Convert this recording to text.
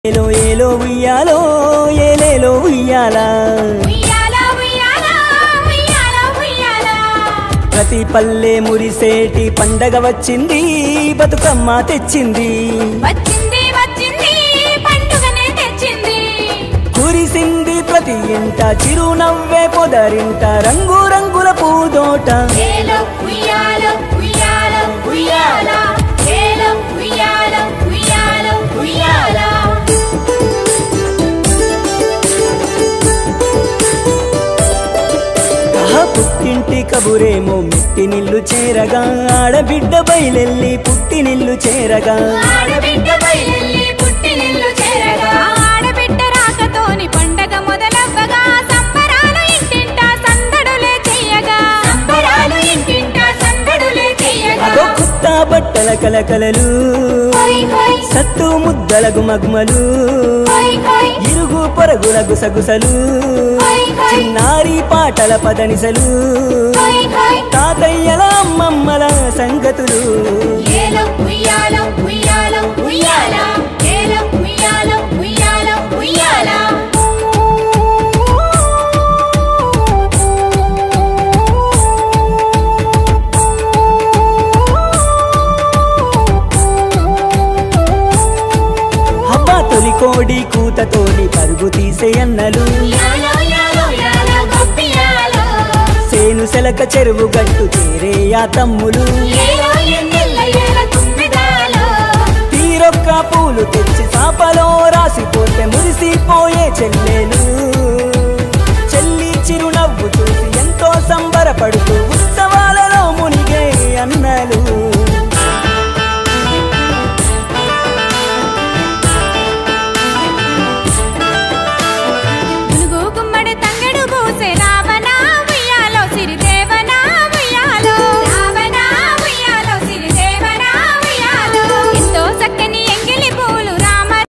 ఏలో ఏలో ఉయ్యాలో ఏలేలో ఉయ్యాలా ఉయ్యాల ఉయ్యాల ఉయ్యాల ఉయ్యాల ప్రతి పల్లె మురిసేటి పండగ వచ్చింది బతుకమ్మ తెచ్చింది వచ్చింది వచ్చింది పండుగనే తెచ్చింది కురిసింది ప్రతి ఇంట చిరునవ్వే పొదరింట రంగు రంగుల పూదోట ఏలో ఉయ్యాల ఉయ్యాల ఉయ్యాల ఏలో ఉయ్యాల ఉయ్యాల ఉయ్యాల ఆహా, పుట్టింటి కబురేమో మిట్టినిల్లు చేరగా ఆడబిడ్డ బయలెల్లి పుట్టినిల్లు చేరగా ఆడబిడ్డ బయలెల్లి పుట్టినిల్లు చేరగా ఆడబిడ్డ రాకతోని పండగ మొదలవ్వగా సంబరాలు ఇంటింట సందడులే చెయ్యగా సంబరాలు ఇంటింట సందడులే చెయ్యగా అదో కొత్త బట్టల కలకలలు హోయ్ హోయ్ సత్తు ముద్దలకు మగ్మలు హోయ్ హోయ్ ఇరుగు పొరుగుల గుసగుసలు హోయ్ హోయ్ చిన్నారి పాటల పదనిసలు హోయ్ హోయ్ తాతయ్యల అమ్మమ్మల సంగతులు ఏలో ఉయ్యాల ఉయ్యాల ఉయ్యాల ఏలో ఉయ్యాల ఉయ్యాల ఉయ్యాల హబ్బా తొలి కోడి కూతతోని పరుగు తీసే అన్నలు ఉయ్యాలో ఉయ్యాలో ఉయ్యాల గొప్పియాలో సేను సెలక చెరువు గట్టు చేరే ఆ తమ్ములు ఏలో ఎన్నెల్ల ఏల తుమ్మిదాలో తీరొక్క పూలు తెచ్చి సాపలో